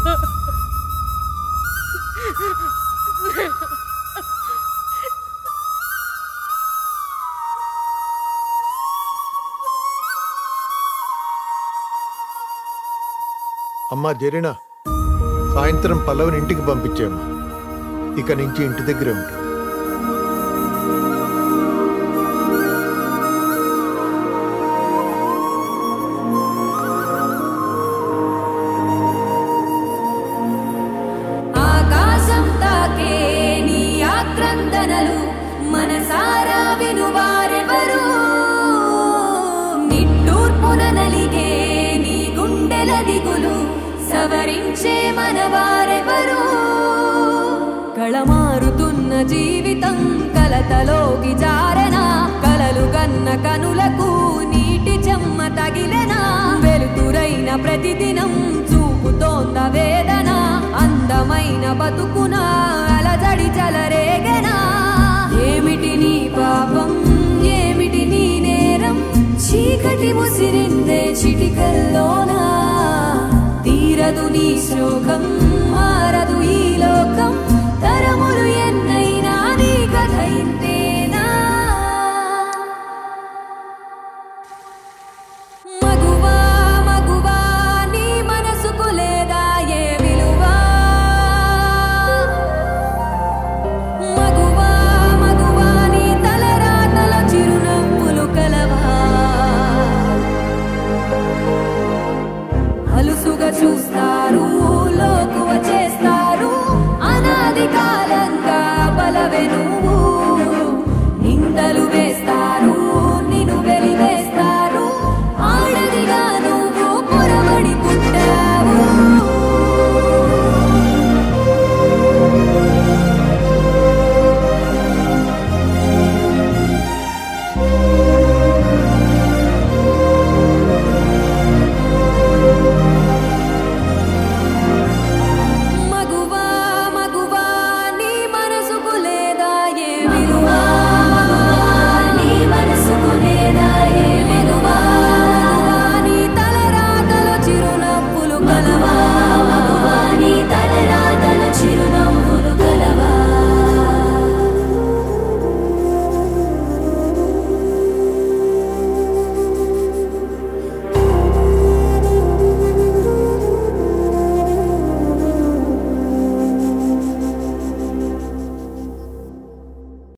అమ్మా జరినా సాయంత్రం పల్లవిని ఇంటికి పంపించేమ్మా ఇక నుంచి ఇంటి దగ్గరే ఉంటా ఆకాశం తాకే నీ ఆక్రందనలు మనసారా వినువారెవరు నిట్టూర్పున నలిగే నీ గుండెల దిగులు సవరించే మనవారెవరు కళమారుతున్న జీవితం కలతలోకి జారన కలలు గన్న కనులకు నీటి చెమ్మ తగిలెనా వెలుతురైన ప్రతిదినం చూపుతోంద వేదన అందమైన బతుకున అలజడి చలరేగెనా ఏమిటి నీ పాపం ఏమిటి నీ నేరం చీకటి ముసిరిందే చిటికల్లోనా తీరదు నీ శోకం మారదు ఈ లోకం తరములు ఎన్నైనా నీ కథ ఇంతేనా మగువా మగువా నీ మనసుకు లేదా ఏ విలువా మగువా మగువా నీ తలరాతల చిరునవ్వులు కలవా అలుసుగా చూస్తారు